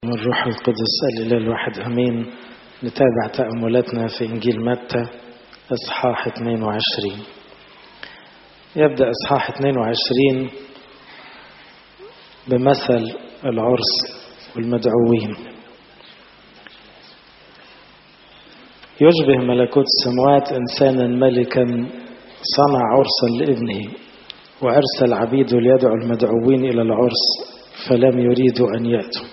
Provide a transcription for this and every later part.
من الروح القدس الإله الواحد أمين نتابع تأملاتنا في إنجيل متى إصحاح 22 يبدأ إصحاح 22 بمثل العرس والمدعوين يشبه ملكوت السماوات إنسانا ملكا صنع عرسا لابنه وأرسل عبيده ليدعو المدعوين إلى العرس فلم يريدوا أن يأتوا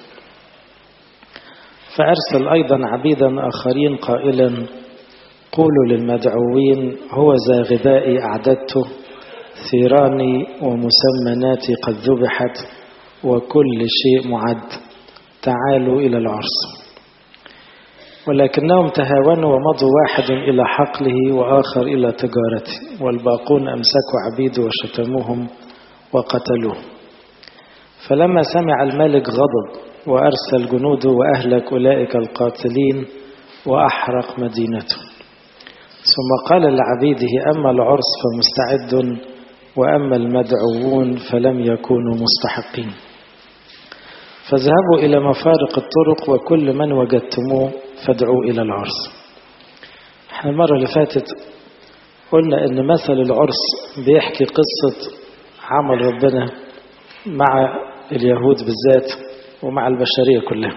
فأرسل أيضا عبيدا آخرين قائلا قولوا للمدعوين هو ذا غذائي أعددته ثيراني ومسمناتي قد ذبحت وكل شيء معد تعالوا إلى العرس ولكنهم تهاونوا ومضوا واحد إلى حقله وآخر إلى تجارته والباقون أمسكوا عبيده وشتموهم وقتلوه فلما سمع الملك غضب وأرسل جنوده وأهلك أولئك القاتلين وأحرق مدينته ثم قال لعبيده أما العرس فمستعد وأما المدعوون فلم يكونوا مستحقين فاذهبوا إلى مفارق الطرق وكل من وجدتموه فادعوا إلى العرس احنا المرة اللي فاتت قلنا ان مثل العرس بيحكي قصة عمل ربنا مع اليهود بالذات ومع البشرية كلها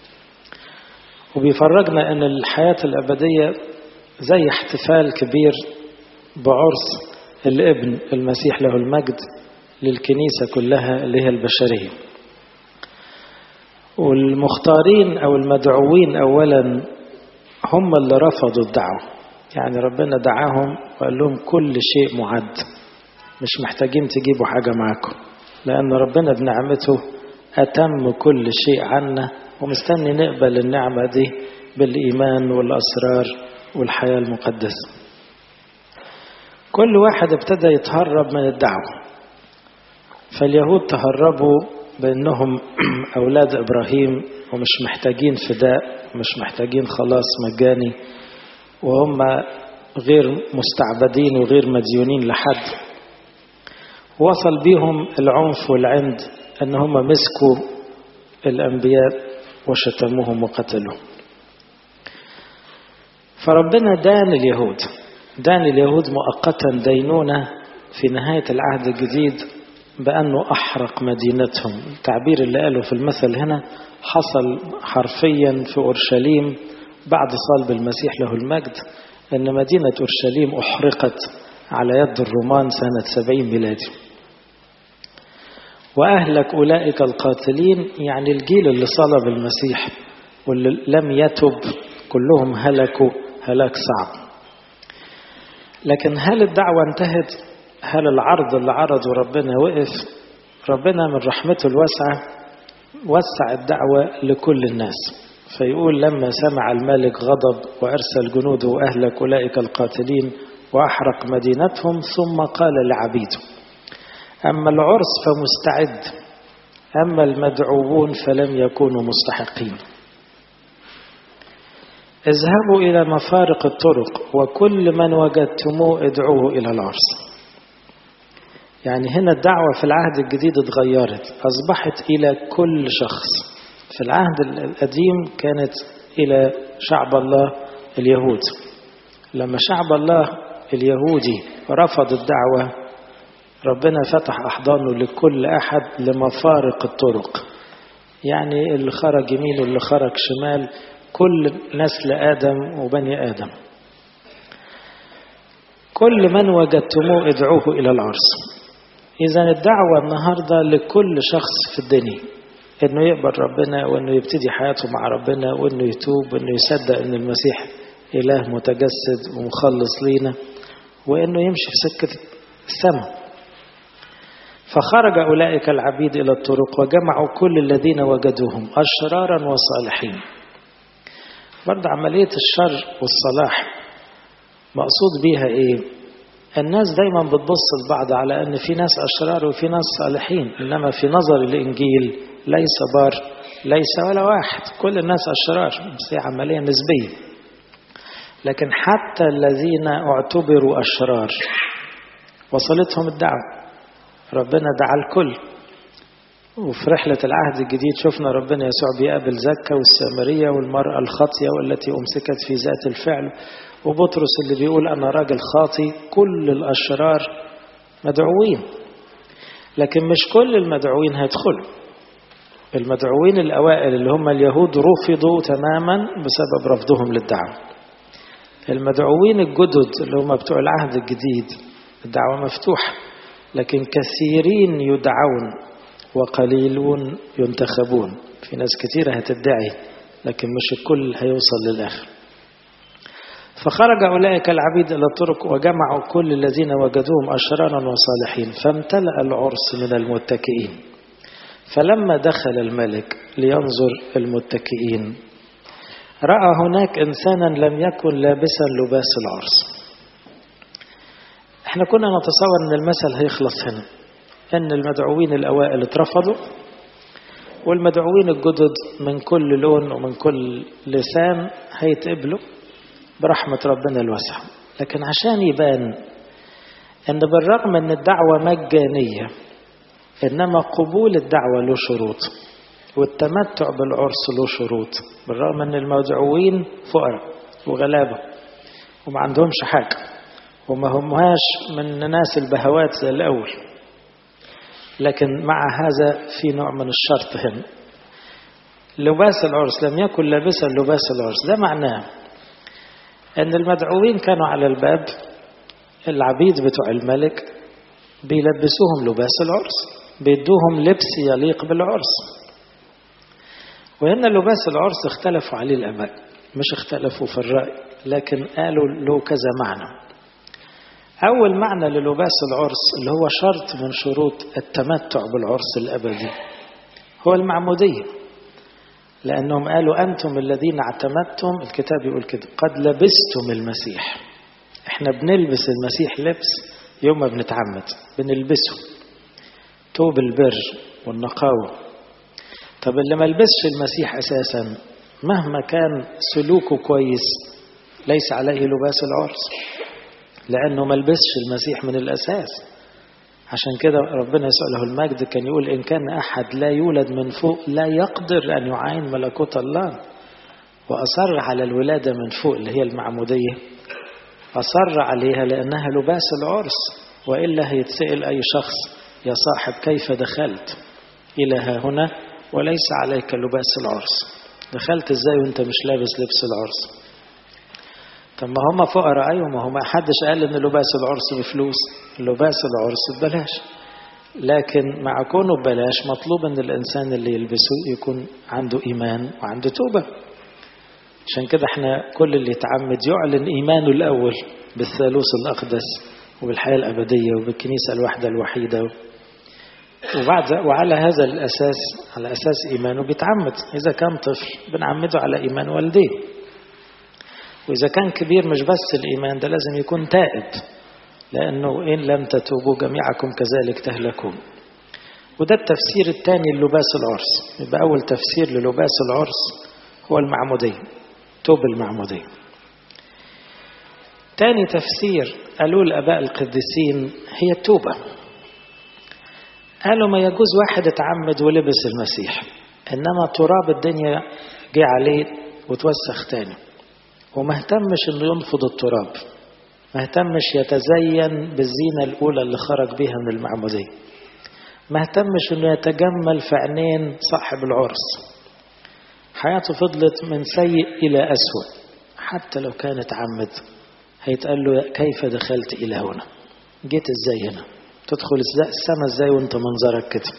وبيفرجنا ان الحياة الأبدية زي احتفال كبير بعرس الابن المسيح له المجد للكنيسة كلها اللي هي البشرية والمختارين أو المدعوين أولا هم اللي رفضوا الدعوة يعني ربنا دعاهم وقال لهم كل شيء معد مش محتاجين تجيبوا حاجة معاكم لأن ربنا بنعمته أتم كل شيء عنا ومستني نقبل النعمة دي بالإيمان والأسرار والحياة المقدسة كل واحد ابتدى يتهرب من الدعوة فاليهود تهربوا بأنهم أولاد إبراهيم ومش محتاجين فداء مش محتاجين خلاص مجاني وهم غير مستعبدين وغير مديونين لحد وصل بيهم العنف والعند أن هم مسكوا الأنبياء وشتموهم وقتلوهم فربنا دان اليهود دان اليهود مؤقتا دينونة في نهاية العهد الجديد بأنه أحرق مدينتهم التعبير اللي قاله في المثل هنا حصل حرفيا في أورشليم بعد صلب المسيح له المجد أن مدينة أورشليم أحرقت على يد الرومان سنة سبعين ميلادي وأهلك أولئك القاتلين يعني الجيل اللي صلب المسيح واللي لم يتب كلهم هلكوا هلاك صعب لكن هل الدعوة انتهت هل العرض اللي عرضه ربنا وقف ربنا من رحمته الواسعة وسع الدعوة لكل الناس فيقول لما سمع الملك غضب وأرسل جنوده وأهلك أولئك القاتلين وأحرق مدينتهم ثم قال لعبيده أما العرس فمستعد أما المدعوون فلم يكونوا مستحقين اذهبوا إلى مفارق الطرق وكل من وجدتموه ادعوه إلى العرس يعني هنا الدعوة في العهد الجديد اتغيرت أصبحت إلى كل شخص في العهد القديم كانت إلى شعب الله اليهود لما شعب الله اليهودي رفض الدعوة ربنا فتح أحضانه لكل أحد لمفارق الطرق يعني اللي خرج يمين واللي خرج شمال كل نسل آدم وبني آدم كل من وجدتموه ادعوه إلى العرس إذا الدعوة النهاردة لكل شخص في الدنيا إنه يقبل ربنا وإنه يبتدي حياته مع ربنا وإنه يتوب وإنه يصدق إن المسيح إله متجسد ومخلص لينا وإنه يمشي في سكة السماء فخرج أولئك العبيد إلى الطرق وجمعوا كل الذين وجدوهم أشرارا وصالحين برضه عملية الشر والصلاح مقصود بيها إيه الناس دايما بتبص لبعض على ان في ناس اشرار وفي ناس صالحين انما في نظر الانجيل ليس بار ليس ولا واحد كل الناس اشرار بس هي عمليه نسبيه لكن حتى الذين اعتبروا اشرار وصلتهم الدعوه ربنا دعا الكل وفي رحلة العهد الجديد شفنا ربنا يسوع بيقابل زكا والسامرية والمرأة الخاطية والتي أمسكت في ذات الفعل وبطرس اللي بيقول أنا راجل خاطي كل الأشرار مدعوين لكن مش كل المدعوين هيدخلوا المدعوين الأوائل اللي هم اليهود رفضوا تماما بسبب رفضهم للدعوة المدعوين الجدد اللي هم بتوع العهد الجديد الدعوة مفتوحة لكن كثيرين يدعون وقليلون ينتخبون في ناس كثيرة هتدعي لكن مش الكل هيوصل للآخر فخرج أولئك العبيد إلى الطرق وجمعوا كل الذين وجدوهم أشرارا وصالحين فامتلأ العرس من المتكئين فلما دخل الملك لينظر المتكئين رأى هناك إنسانا لم يكن لابسا لباس العرس احنا كنا نتصور ان المثل هيخلص هنا ان المدعوين الاوائل اترفضوا والمدعوين الجدد من كل لون ومن كل لسان هيتقبلوا برحمة ربنا الواسعة لكن عشان يبان ان بالرغم ان الدعوة مجانية انما قبول الدعوة له شروط والتمتع بالعرس له شروط بالرغم ان المدعوين فقراء وغلابة وما عندهمش حاجة وما همهاش من ناس البهوات زي الأول لكن مع هذا في نوع من الشرط هنا لباس العرس لم يكن لابسا لباس العرس ده معناه أن المدعوين كانوا على الباب العبيد بتوع الملك بيلبسوهم لباس العرس بيدوهم لبس يليق بالعرس وهنا لباس العرس اختلفوا عليه الآباء مش اختلفوا في الرأي لكن قالوا له كذا معنى أول معنى للباس العرس اللي هو شرط من شروط التمتع بالعرس الأبدي هو المعمودية لأنهم قالوا أنتم الذين اعتمدتم الكتاب يقول كده قد لبستم المسيح احنا بنلبس المسيح لبس يوم ما بنتعمد بنلبسه توب البر والنقاوة طب اللي ما لبسش المسيح أساسا مهما كان سلوكه كويس ليس عليه لباس العرس لأنه ما لبسش المسيح من الأساس عشان كده ربنا يسوع له المجد كان يقول إن كان أحد لا يولد من فوق لا يقدر أن يعاين ملكوت الله وأصر على الولادة من فوق اللي هي المعمودية أصر عليها لأنها لباس العرس وإلا هيتسأل أي شخص يا صاحب كيف دخلت إلى ها هنا وليس عليك لباس العرس دخلت إزاي وأنت مش لابس لبس العرس طب ما هم فقراء ايوه ما هو ما حدش قال ان لباس العرس بفلوس لباس العرس ببلاش لكن مع كونه ببلاش مطلوب ان الانسان اللي يلبسه يكون عنده ايمان وعنده توبه عشان كده احنا كل اللي يتعمد يعلن ايمانه الاول بالثالوث الاقدس وبالحياه الابديه وبالكنيسه الواحده الوحيده وبعد وعلى هذا الاساس على اساس ايمانه بيتعمد اذا كان طفل بنعمده على ايمان والديه وإذا كان كبير مش بس الإيمان ده لازم يكون تائب لأنه إن لم تتوبوا جميعكم كذلك تهلكون وده التفسير الثاني للباس العرس يبقى أول تفسير للباس العرس هو المعمودية توب المعمودية تاني تفسير قالوا الآباء القديسين هي التوبة قالوا ما يجوز واحد اتعمد ولبس المسيح إنما تراب الدنيا جه عليه وتوسخ تاني وما اهتمش انه ينفض التراب ما اهتمش يتزين بالزينة الأولى اللي خرج بها من المعمودية ما اهتمش انه يتجمل في عينين صاحب العرس حياته فضلت من سيء إلى أسوأ حتى لو كانت عمد هيتقال له كيف دخلت إلى هنا جيت ازاي هنا تدخل السماء ازاي وانت منظرك كده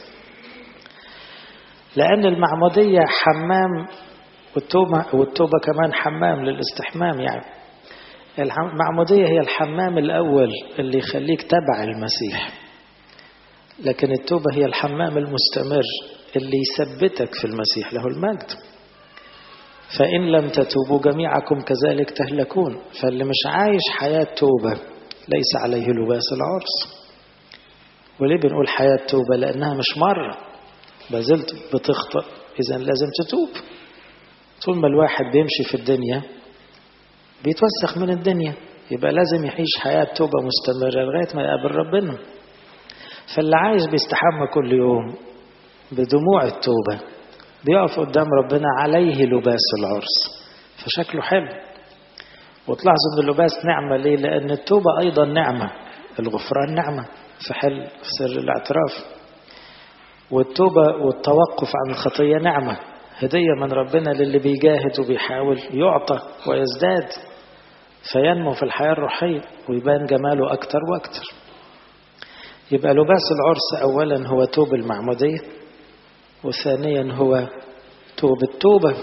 لأن المعمودية حمام والتوبة, والتوبة كمان حمام للاستحمام يعني المعمودية هي الحمام الأول اللي يخليك تبع المسيح لكن التوبة هي الحمام المستمر اللي يثبتك في المسيح له المجد فإن لم تتوبوا جميعكم كذلك تهلكون فاللي مش عايش حياة توبة ليس عليه لباس العرس وليه بنقول حياة توبة لأنها مش مرة بزلت بتخطئ إذا لازم تتوب طول ما الواحد بيمشي في الدنيا بيتوسخ من الدنيا يبقى لازم يعيش حياة توبة مستمرة لغاية ما يقابل ربنا فاللي عايز بيستحمى كل يوم بدموع التوبة بيقف قدام ربنا عليه لباس العرس فشكله حلو وتلاحظوا ان اللباس نعمة ليه لان التوبة ايضا نعمة الغفران نعمة في حل في سر الاعتراف والتوبة والتوقف عن الخطية نعمة هدية من ربنا للي بيجاهد وبيحاول يعطى ويزداد فينمو في الحياة الروحية ويبان جماله أكتر وأكتر يبقى لباس العرس أولا هو توب المعمودية وثانيا هو توب التوبة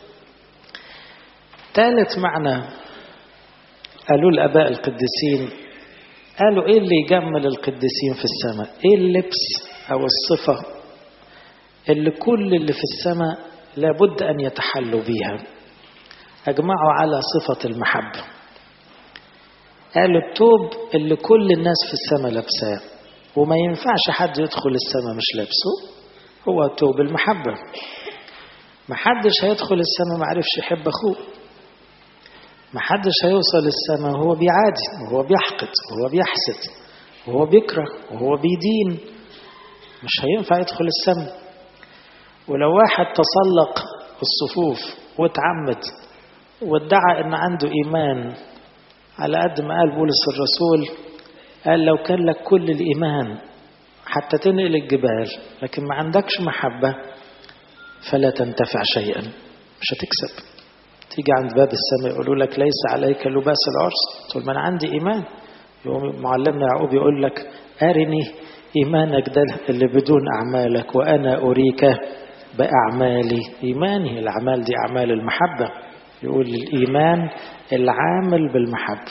ثالث معنى قالوا الآباء القديسين قالوا إيه اللي يجمل القديسين في السماء إيه اللبس أو الصفة اللي كل اللي في السماء لابد أن يتحلوا بيها أجمعوا على صفة المحبة قالوا التوب اللي كل الناس في السماء لابساه وما ينفعش حد يدخل السماء مش لابسه هو توب المحبة محدش هيدخل السماء ما عرفش يحب أخوه محدش هيوصل السماء وهو بيعادي وهو بيحقد وهو بيحسد وهو بيكره وهو بيدين مش هينفع يدخل السماء ولو واحد تسلق الصفوف واتعمد وادعى ان عنده ايمان على قد ما قال بولس الرسول قال لو كان لك كل الايمان حتى تنقل الجبال لكن ما عندكش محبه فلا تنتفع شيئا مش هتكسب تيجي عند باب السماء يقولوا لك ليس عليك لباس العرس تقول ما انا عندي ايمان يقوم معلمنا يعقوب يقول لك ارني ايمانك ده اللي بدون اعمالك وانا اريك باعمالي ايماني الاعمال دي اعمال المحبه يقول الايمان العامل بالمحبه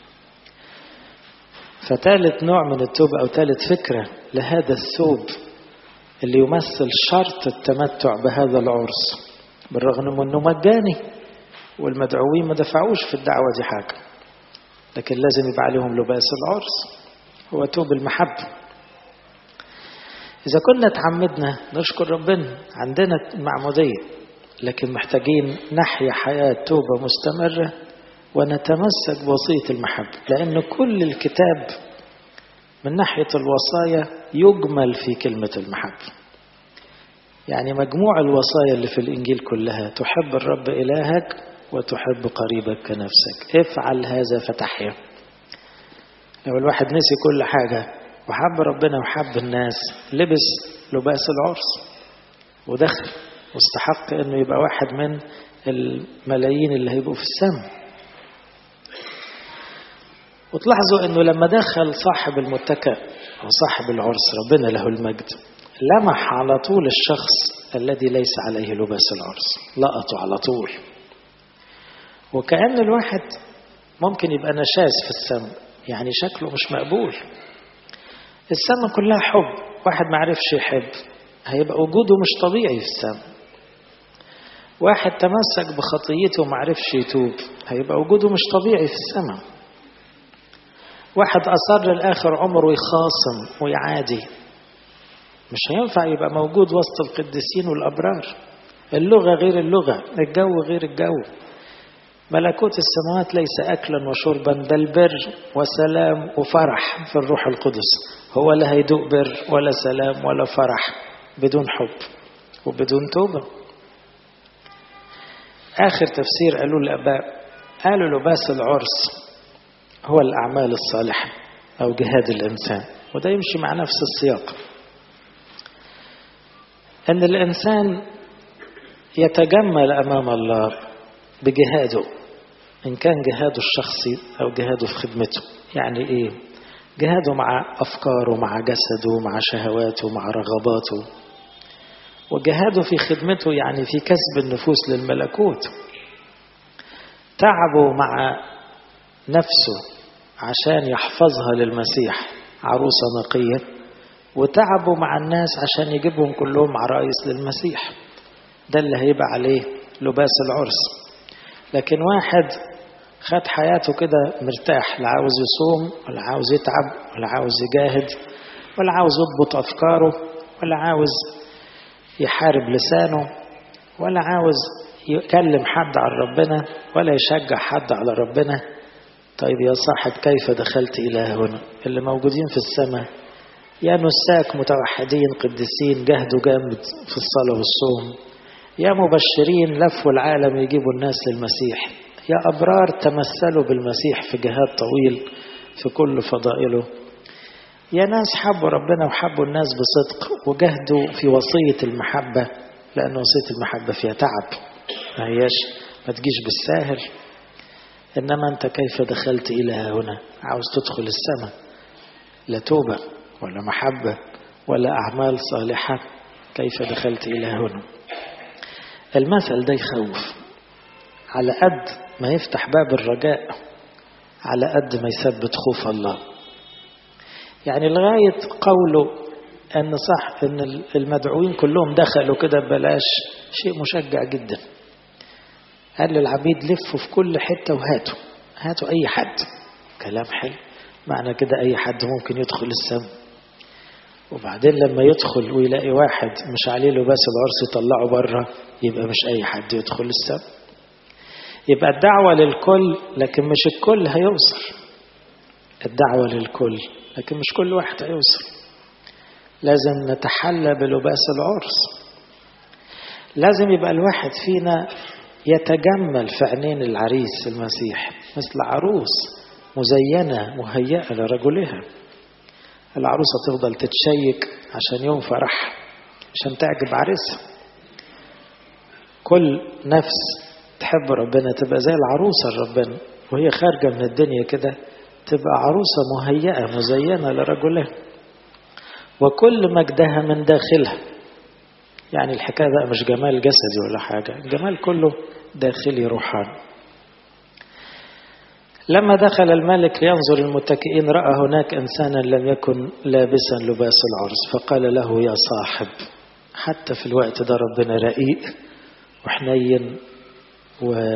فثالث نوع من التوبه او ثالث فكره لهذا الثوب اللي يمثل شرط التمتع بهذا العرس بالرغم من انه مجاني والمدعوين ما دفعوش في الدعوة دي حاجة لكن لازم يبقى عليهم لباس العرس هو توب المحبة إذا كنا تعمدنا نشكر ربنا عندنا معمودية لكن محتاجين نحيا حياة توبة مستمرة ونتمسك بوصية المحبة لأن كل الكتاب من ناحية الوصايا يجمل في كلمة المحبة يعني مجموع الوصايا اللي في الإنجيل كلها تحب الرب إلهك وتحب قريبك كنفسك افعل هذا فتحيا لو الواحد نسي كل حاجة وحب ربنا وحب الناس لبس لباس العرس ودخل واستحق انه يبقى واحد من الملايين اللي هيبقوا في السماء وتلاحظوا انه لما دخل صاحب المتكأ او صاحب العرس ربنا له المجد لمح على طول الشخص الذي ليس عليه لباس العرس لقطه على طول وكأن الواحد ممكن يبقى نشاز في السماء يعني شكله مش مقبول السماء كلها حب واحد ما عرفش يحب هيبقى وجوده مش طبيعي في السماء واحد تمسك بخطيته وما عرفش يتوب هيبقى وجوده مش طبيعي في السماء واحد أصر لآخر عمره يخاصم ويعادي مش هينفع يبقى موجود وسط القديسين والأبرار اللغة غير اللغة الجو غير الجو ملكوت السماوات ليس أكلا وشربا بل بر وسلام وفرح في الروح القدس هو لا هيدوق بر ولا سلام ولا فرح بدون حب وبدون توبة آخر تفسير قالوا الآباء قالوا لباس العرس هو الأعمال الصالحة أو جهاد الإنسان وده يمشي مع نفس السياق أن الإنسان يتجمل أمام الله بجهاده إن كان جهاده الشخصي أو جهاده في خدمته يعني إيه جهاده مع أفكاره مع جسده مع شهواته مع رغباته وجهاده في خدمته يعني في كسب النفوس للملكوت تعبه مع نفسه عشان يحفظها للمسيح عروسة نقية وتعبوا مع الناس عشان يجيبهم كلهم عرايس للمسيح ده اللي هيبقى عليه لباس العرس لكن واحد خد حياته كده مرتاح لا عاوز يصوم ولا عاوز يتعب ولا عاوز يجاهد ولا عاوز يضبط أفكاره ولا عاوز يحارب لسانه ولا عاوز يكلم حد عن ربنا ولا يشجع حد على ربنا طيب يا صاحب كيف دخلت إلى هنا اللي موجودين في السماء يا نساك متوحدين قديسين جهدوا جامد في الصلاة والصوم يا مبشرين لفوا العالم يجيبوا الناس للمسيح يا أبرار تمثلوا بالمسيح في جهاد طويل في كل فضائله يا ناس حبوا ربنا وحبوا الناس بصدق وجهدوا في وصية المحبة لأن وصية المحبة فيها تعب ما هياش ما تجيش بالساهل إنما أنت كيف دخلت إلى هنا عاوز تدخل السماء لا توبة ولا محبة ولا أعمال صالحة كيف دخلت إلى هنا المثل ده يخوف على قد ما يفتح باب الرجاء على قد ما يثبت خوف الله يعني لغاية قوله أن صح أن المدعوين كلهم دخلوا كده ببلاش شيء مشجع جدا قال للعبيد لفوا في كل حتة وهاتوا هاتوا أي حد كلام حلو معنى كده أي حد ممكن يدخل السم وبعدين لما يدخل ويلاقي واحد مش عليه لباس العرس يطلعه بره يبقى مش أي حد يدخل السم يبقى الدعوة للكل لكن مش الكل هيوصل الدعوة للكل لكن مش كل واحد هيوصل لازم نتحلى بلباس العرس لازم يبقى الواحد فينا يتجمل في عينين العريس المسيح مثل عروس مزينة مهيئة لرجلها العروسة تفضل تتشيك عشان يوم فرح عشان تعجب عريسها كل نفس تحب ربنا تبقى زي العروسة لربنا وهي خارجة من الدنيا كده تبقى عروسة مهيئة مزينة لرجلها وكل مجدها من داخلها يعني الحكاية بقى مش جمال جسدي ولا حاجة الجمال كله داخلي روحاني لما دخل الملك لينظر المتكئين رأى هناك إنسانا لم يكن لابسا لباس العرس فقال له يا صاحب حتى في الوقت ده ربنا رقيق وحنين و...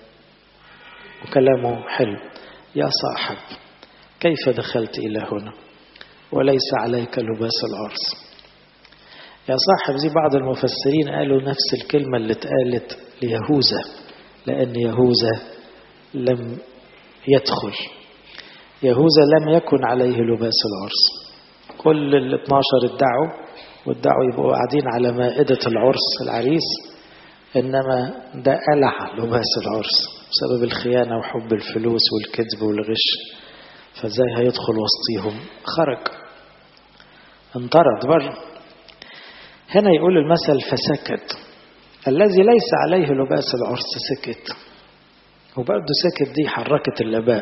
وكلامه حلو يا صاحب كيف دخلت إلى هنا وليس عليك لباس العرس يا صاحب زي بعض المفسرين قالوا نفس الكلمة اللي اتقالت ليهوذا لأن يهوذا لم يدخل يهوذا لم يكن عليه لباس العرس كل ال 12 ادعوا وادعوا يبقوا قاعدين على مائدة العرس العريس إنما ده قلع لباس العرس بسبب الخيانة وحب الفلوس والكذب والغش فازاي هيدخل وسطيهم خرج انطرد بره هنا يقول المثل فسكت الذي ليس عليه لباس العرس سكت وبرضه سكت دي حركت الآباء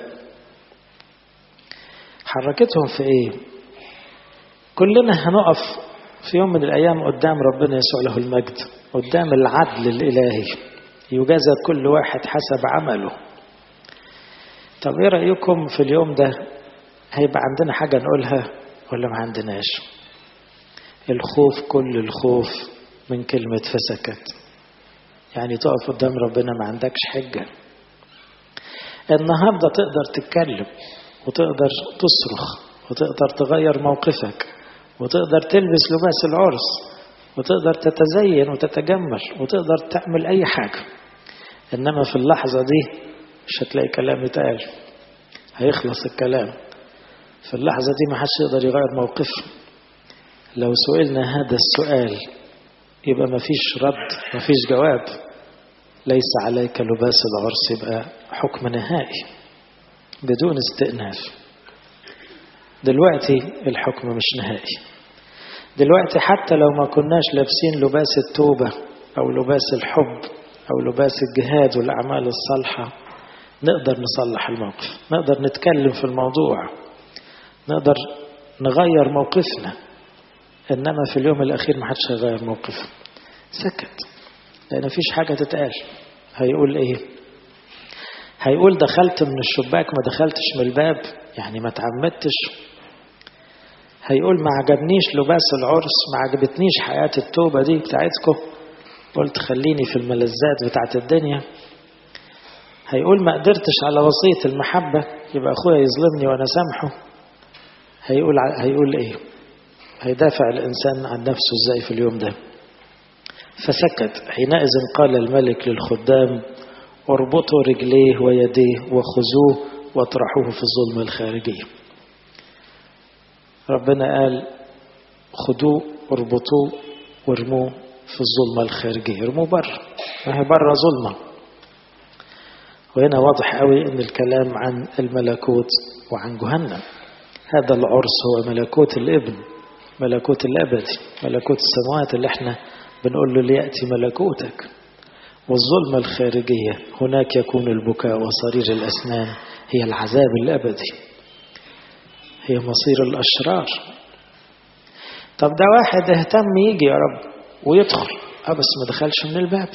حركتهم في ايه كلنا هنقف في يوم من الأيام قدام ربنا يسوع له المجد قدام العدل الإلهي يجازى كل واحد حسب عمله طب ايه رأيكم في اليوم ده هيبقى عندنا حاجة نقولها ولا ما عندناش الخوف كل الخوف من كلمة فسكت يعني تقف قدام ربنا ما عندكش حجة النهاردة تقدر تتكلم وتقدر تصرخ وتقدر تغير موقفك وتقدر تلبس لباس العرس وتقدر تتزين وتتجمل وتقدر تعمل أي حاجة إنما في اللحظة دي مش هتلاقي كلام يتقال هيخلص الكلام في اللحظة دي ما حدش يقدر يغير موقفه لو سئلنا هذا السؤال يبقى ما فيش رد ما فيش جواب ليس عليك لباس العرس يبقى حكم نهائي بدون استئناف دلوقتي الحكم مش نهائي دلوقتي حتى لو ما كناش لابسين لباس التوبة أو لباس الحب أو لباس الجهاد والأعمال الصالحة نقدر نصلح الموقف نقدر نتكلم في الموضوع نقدر نغير موقفنا إنما في اليوم الأخير ما حدش هيغير موقفه سكت لأن مفيش حاجة تتقال هيقول إيه هيقول دخلت من الشباك ما دخلتش من الباب يعني ما تعمدتش هيقول ما عجبنيش لباس العرس ما عجبتنيش حياة التوبة دي بتاعتكم قلت خليني في الملذات بتاعت الدنيا هيقول ما قدرتش على وصية المحبة يبقى أخويا يظلمني وأنا سامحه هيقول هيقول إيه هيدافع الإنسان عن نفسه إزاي في اليوم ده فسكت حينئذ قال الملك للخدام اربطوا رجليه ويديه وخذوه واطرحوه في الظلم الخارجي ربنا قال خدوه اربطوه وارموه في الظلمة الخارجية ارموه بره ما هي بره ظلمة وهنا واضح قوي ان الكلام عن الملكوت وعن جهنم هذا العرس هو ملكوت الابن ملكوت الابدي ملكوت السماوات اللي احنا بنقول له ليأتي ملكوتك والظلمة الخارجية هناك يكون البكاء وصرير الأسنان هي العذاب الأبدي هي مصير الأشرار طب ده واحد اهتم يجي يا رب ويدخل اه بس ما دخلش من الباب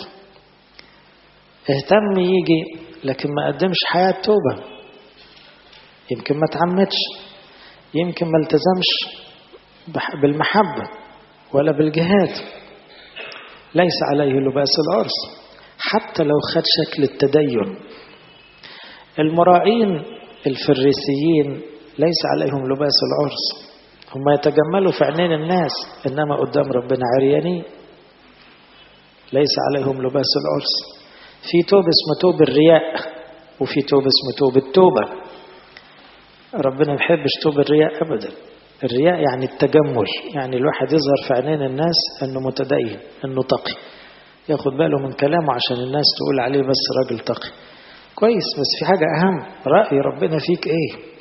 اهتم يجي لكن ما قدمش حياة توبة يمكن ما تعمدش يمكن ما التزمش بالمحبة ولا بالجهاد ليس عليه لباس العرس حتى لو خد شكل التدين المراعين الفريسيين ليس عليهم لباس العرس هم يتجملوا في عينين الناس إنما قدام ربنا عريانين ليس عليهم لباس العرس في توب اسمه توب الرياء وفي توب اسمه توب التوبة ربنا ما يحبش توب الرياء أبدا الرياء يعني التجمل يعني الواحد يظهر في عينين الناس أنه متدين أنه تقي ياخد باله من كلامه عشان الناس تقول عليه بس راجل تقي كويس بس في حاجة أهم رأي ربنا فيك إيه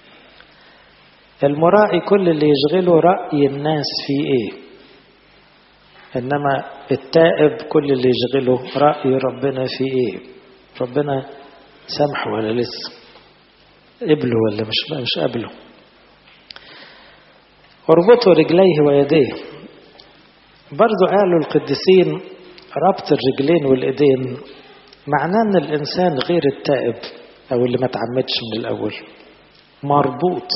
المراعي كل اللي يشغله رأي الناس فيه إيه إنما التائب كل اللي يشغله رأي ربنا فيه إيه ربنا سامحه ولا لسه قبله ولا مش مش قبله اربطوا رجليه ويديه برضو قالوا القديسين ربط الرجلين والايدين معناه ان الانسان غير التائب او اللي ما تعمدش من الاول مربوط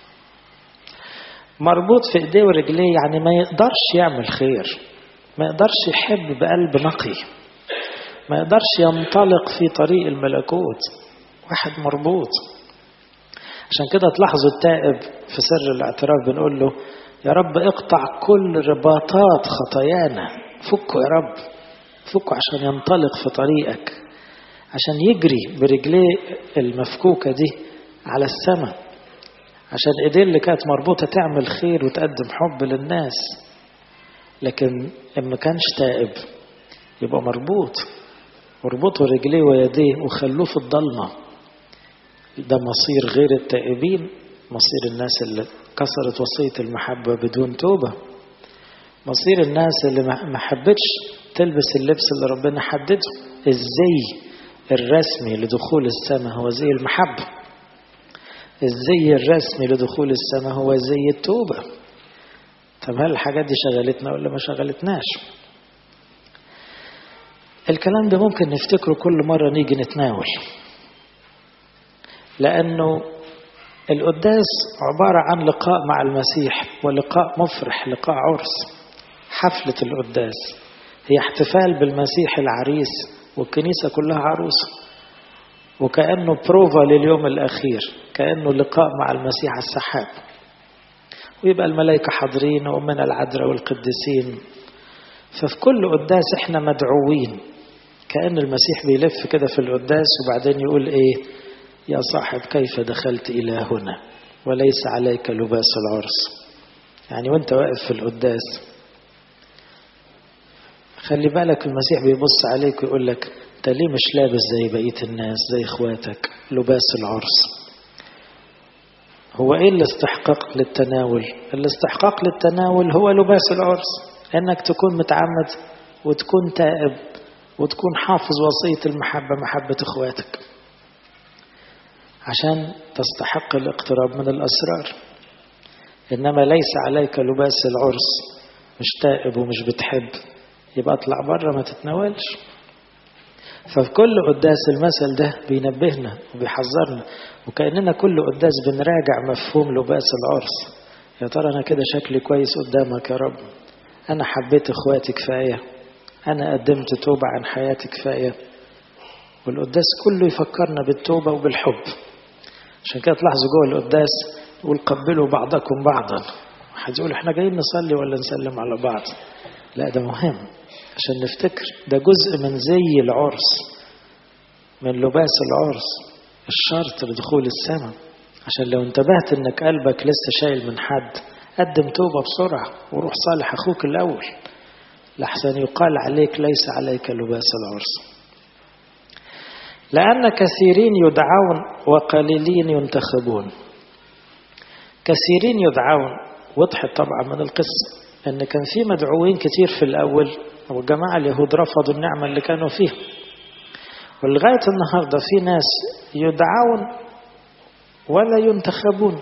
مربوط في ايديه ورجليه يعني ما يقدرش يعمل خير ما يقدرش يحب بقلب نقي ما يقدرش ينطلق في طريق الملكوت واحد مربوط عشان كده تلاحظوا التائب في سر الاعتراف بنقول له يا رب اقطع كل رباطات خطايانا فكه يا رب فكه عشان ينطلق في طريقك عشان يجري برجليه المفكوكة دي على السماء عشان ايديه اللي كانت مربوطة تعمل خير وتقدم حب للناس لكن ما كانش تائب يبقى مربوط اربطوا رجليه ويديه وخلوه في الضلمة ده مصير غير التائبين مصير الناس اللي كسرت وصية المحبة بدون توبة مصير الناس اللي ما حبتش تلبس اللبس اللي ربنا حدده الزي الرسمي لدخول السماء هو زي المحبة الزي الرسمي لدخول السماء هو زي التوبة طب هل الحاجات دي شغلتنا ولا ما شغلتناش الكلام ده ممكن نفتكره كل مرة نيجي نتناول لأنه القداس عبارة عن لقاء مع المسيح ولقاء مفرح لقاء عرس حفلة القداس هي احتفال بالمسيح العريس والكنيسة كلها عروسة وكأنه بروفا لليوم الأخير كأنه لقاء مع المسيح على السحاب ويبقى الملائكة حاضرين وأمنا العذراء والقديسين ففي كل قداس احنا مدعوين كأن المسيح بيلف كده في القداس وبعدين يقول ايه يا صاحب كيف دخلت إلى هنا وليس عليك لباس العرس يعني وانت واقف في القداس خلي بالك المسيح بيبص عليك ويقول لك انت ليه مش لابس زي بقية الناس زي اخواتك لباس العرس هو ايه الاستحقاق للتناول الاستحقاق للتناول هو لباس العرس انك تكون متعمد وتكون تائب وتكون حافظ وصية المحبة محبة اخواتك عشان تستحق الاقتراب من الأسرار إنما ليس عليك لباس العرس مش تائب ومش بتحب يبقى اطلع بره ما تتناولش ففي كل قداس المثل ده بينبهنا وبيحذرنا وكأننا كل قداس بنراجع مفهوم لباس العرس يا ترى أنا كده شكلي كويس قدامك يا رب أنا حبيت إخواتي كفاية أنا قدمت توبة عن حياتي كفاية والقداس كله يفكرنا بالتوبة وبالحب عشان كده تلاحظوا جوه القداس يقول قبلوا بعضكم بعضا حد يقول احنا جايين نصلي ولا نسلم على بعض لا ده مهم عشان نفتكر ده جزء من زي العرس من لباس العرس الشرط لدخول السماء عشان لو انتبهت انك قلبك لسه شايل من حد قدم توبة بسرعة وروح صالح أخوك الأول لحسن يقال عليك ليس عليك لباس العرس لأن كثيرين يدعون وقليلين ينتخبون كثيرين يدعون وضحت طبعا من القصة أن كان في مدعوين كتير في الأول وجماعة اليهود رفضوا النعمة اللي كانوا فيها ولغاية النهاردة في ناس يدعون ولا ينتخبون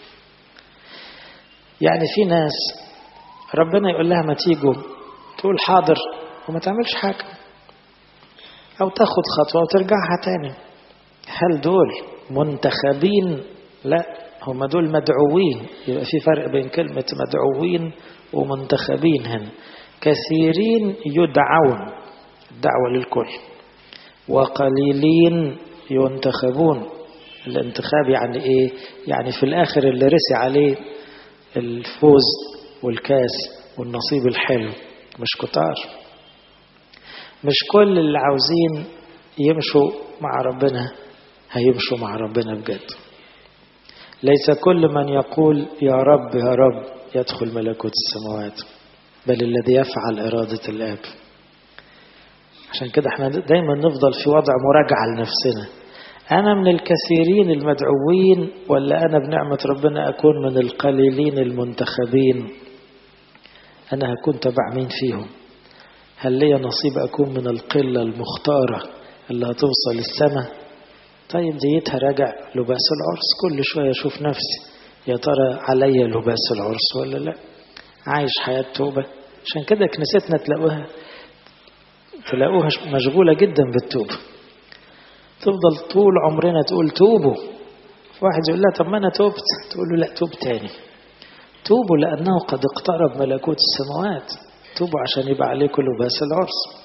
يعني في ناس ربنا يقول لها ما تيجوا تقول حاضر وما تعملش حاجة أو تاخد خطوة وترجعها تاني هل دول منتخبين لا هم دول مدعوين يبقى في فرق بين كلمة مدعوين ومنتخبين هنا كثيرين يدعون الدعوة للكل وقليلين ينتخبون الانتخاب يعني ايه يعني في الاخر اللي رسي عليه الفوز والكاس والنصيب الحلو مش كتار مش كل اللي عاوزين يمشوا مع ربنا هيمشوا مع ربنا بجد ليس كل من يقول يا رب يا رب يدخل ملكوت السماوات بل الذي يفعل إرادة الآب عشان كده احنا دايما نفضل في وضع مراجعة لنفسنا أنا من الكثيرين المدعوين ولا أنا بنعمة ربنا أكون من القليلين المنتخبين أنا هكون تبع مين فيهم هل لي نصيب أكون من القلة المختارة اللي هتوصل السماء طيب ديتها راجع لباس العرس كل شوية أشوف نفسي يا ترى عليا لباس العرس ولا لا عايش حياة توبة عشان كده كنيستنا تلاقوها تلاقوها مشغولة جدا بالتوبة تفضل طول عمرنا تقول توبوا واحد يقول لها طب ما أنا توبت تقول له لا توب تاني توبوا لأنه قد اقترب ملكوت السماوات توبوا عشان يبقى عليكم لباس العرس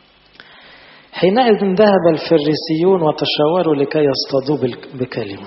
حينئذ ذهب الفريسيون وتشاوروا لكي يصطادوا بكلمة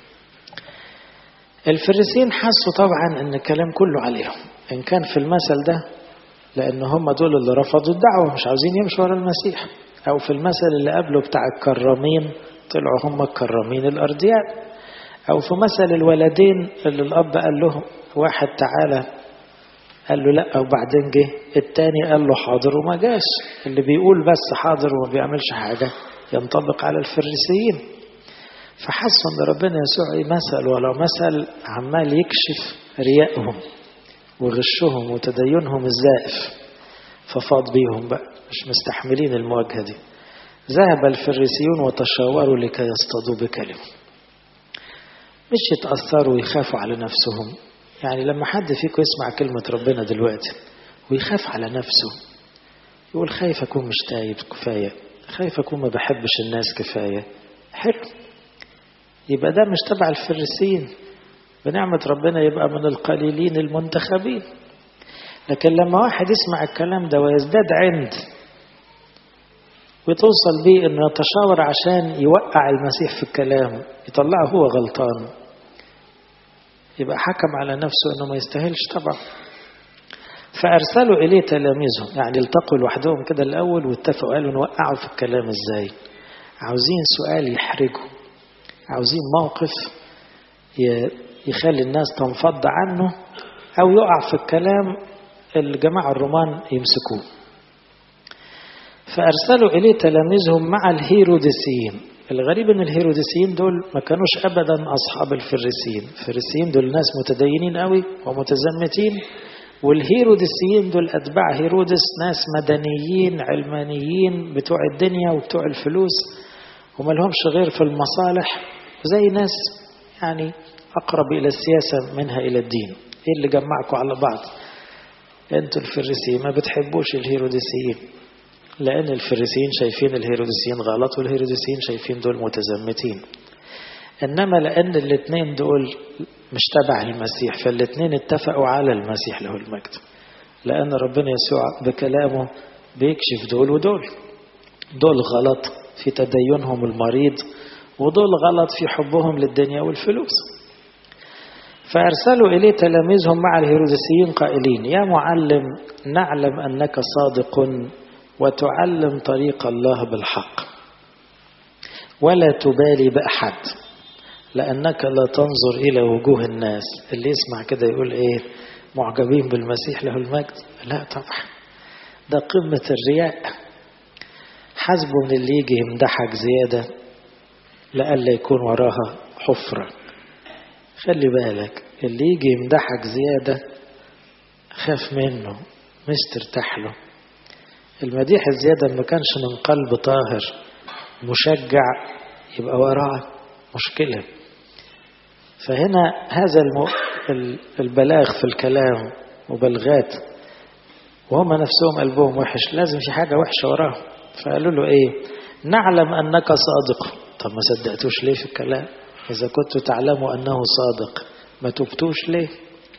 الفريسيين حسوا طبعا ان الكلام كله عليهم ان كان في المثل ده لان هم دول اللي رفضوا الدعوة مش عاوزين يمشوا ورا المسيح او في المثل اللي قبله بتاع الكرامين طلعوا هم الكرامين الارضياء او في مثل الولدين اللي الاب قال لهم واحد تعالى قال له لا وبعدين جه التاني قال له حاضر وما جاش اللي بيقول بس حاضر وما بيعملش حاجة ينطبق على الفريسيين فحسوا ان ربنا يسوع مثل ولو مثل عمال يكشف ريائهم وغشهم وتدينهم الزائف ففاض بيهم بقى مش مستحملين المواجهة دي ذهب الفريسيون وتشاوروا لكي يصطادوا بكلمة مش يتأثروا ويخافوا على نفسهم يعني لما حد فيكم يسمع كلمة ربنا دلوقتي ويخاف على نفسه يقول خايف أكون مش تايب كفاية خايف أكون ما بحبش الناس كفاية حلو يبقى ده مش تبع الفريسين بنعمة ربنا يبقى من القليلين المنتخبين لكن لما واحد يسمع الكلام ده ويزداد عند وتوصل بيه انه يتشاور عشان يوقع المسيح في الكلام يطلعه هو غلطان يبقى حكم على نفسه انه ما يستاهلش طبعا فارسلوا اليه تلاميذهم يعني التقوا لوحدهم كده الاول واتفقوا قالوا نوقعوا في الكلام ازاي عاوزين سؤال يحرجه عاوزين موقف يخلي الناس تنفض عنه او يقع في الكلام الجماعه الرومان يمسكوه فارسلوا اليه تلاميذهم مع الهيروديسيين الغريب ان الهيروديسيين دول ما كانوش ابدا اصحاب الفريسيين الفريسيين دول ناس متدينين قوي ومتزمتين والهيروديسيين دول اتباع هيرودس ناس مدنيين علمانيين بتوع الدنيا وبتوع الفلوس وما لهمش غير في المصالح زي ناس يعني اقرب الى السياسه منها الى الدين ايه اللي جمعكم على بعض انتوا الفريسيين ما بتحبوش الهيروديسيين لأن الفريسيين شايفين الهيروديسيين غلط والهيروديسيين شايفين دول متزمتين إنما لأن الاثنين دول مش تبع المسيح فالاثنين اتفقوا على المسيح له المجد لأن ربنا يسوع بكلامه بيكشف دول ودول دول غلط في تدينهم المريض ودول غلط في حبهم للدنيا والفلوس فأرسلوا إليه تلاميذهم مع الهيروديسيين قائلين يا معلم نعلم أنك صادق وتعلم طريق الله بالحق ولا تبالي بأحد لأنك لا تنظر إلى وجوه الناس اللي يسمع كده يقول إيه معجبين بالمسيح له المجد لا طبعا ده قمة الرياء حسبه من اللي يجي يمدحك زيادة لألا يكون وراها حفرة خلي بالك اللي يجي يمدحك زيادة خاف منه مش ترتاح له المديح الزيادة ما كانش من قلب طاهر مشجع يبقى وراه مشكلة فهنا هذا الم... البلاغ في الكلام مبالغات وهم نفسهم قلبهم وحش لازم في حاجة وحشة وراهم فقالوا له ايه نعلم انك صادق طب ما صدقتوش ليه في الكلام اذا كنتوا تعلموا انه صادق ما تبتوش ليه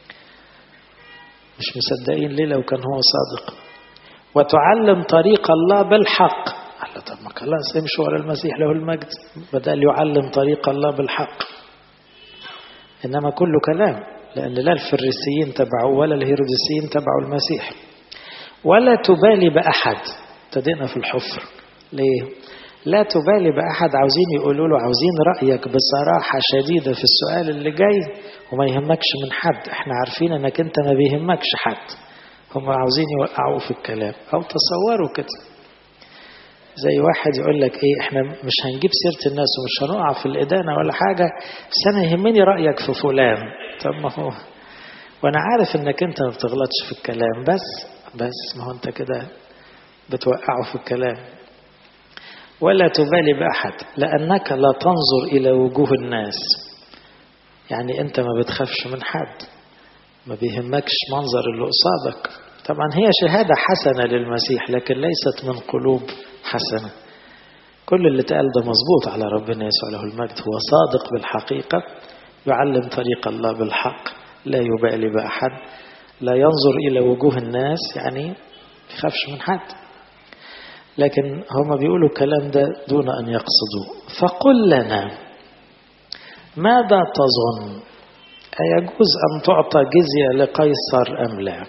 مش مصدقين ليه لو كان هو صادق وتعلم طريق الله بالحق قال طب ما خلاص امشوا ورا المسيح له المجد بدل يعلم طريق الله بالحق انما كله كلام لان لا الفريسيين تبعوا ولا الهيروديسيين تبعوا المسيح ولا تبالي باحد ابتدينا في الحفر ليه لا تبالي بأحد عاوزين يقولوا له عاوزين رأيك بصراحة شديدة في السؤال اللي جاي وما يهمكش من حد احنا عارفين انك انت ما بيهمكش حد هم عاوزين يوقعوه في الكلام او تصوروا كده زي واحد يقول لك ايه احنا مش هنجيب سيرة الناس ومش هنقع في الإدانة ولا حاجة بس أنا يهمني رأيك في فلان طب ما هو وأنا عارف إنك أنت ما بتغلطش في الكلام بس بس ما هو أنت كده بتوقعه في الكلام ولا تبالي بأحد لأنك لا تنظر إلى وجوه الناس يعني أنت ما بتخافش من حد ما بيهمكش منظر اللي قصادك طبعا هي شهادة حسنة للمسيح لكن ليست من قلوب حسنة كل اللي اتقال ده مظبوط على ربنا يسوع له المجد هو صادق بالحقيقة يعلم طريق الله بالحق لا يبالي بأحد لا ينظر إلى وجوه الناس يعني يخافش من حد لكن هم بيقولوا الكلام ده دون أن يقصدوا فقل لنا ماذا تظن أيجوز أن تعطى جزية لقيصر أم لا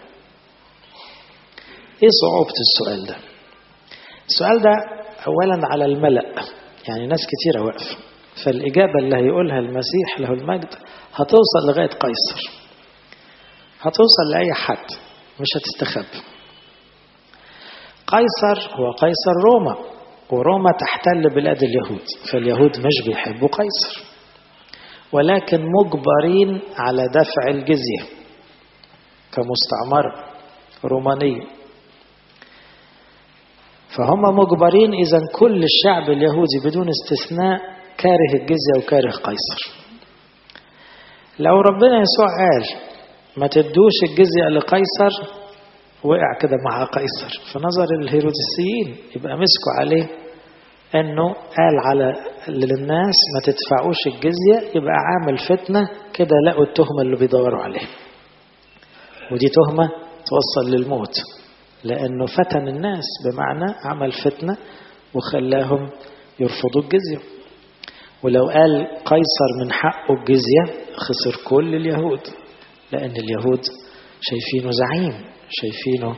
إيه صعوبة السؤال ده السؤال ده أولا على الملأ يعني ناس كتيرة واقفة فالإجابة اللي هيقولها المسيح له المجد هتوصل لغاية قيصر هتوصل لأي حد مش هتستخبى قيصر هو قيصر روما وروما تحتل بلاد اليهود فاليهود مش بيحبوا قيصر ولكن مجبرين على دفع الجزية كمستعمرة رومانية فهم مجبرين إذا كل الشعب اليهودي بدون استثناء كاره الجزية وكاره قيصر لو ربنا يسوع قال ما تدوش الجزية لقيصر وقع كده مع قيصر في نظر الهيروديسيين يبقى مسكوا عليه انه قال على للناس ما تدفعوش الجزية يبقى عامل فتنة كده لقوا التهمة اللي بيدوروا عليها ودي تهمة توصل للموت لأنه فتن الناس بمعنى عمل فتنة وخلاهم يرفضوا الجزية ولو قال قيصر من حقه الجزية خسر كل اليهود لأن اليهود شايفينه زعيم شايفينه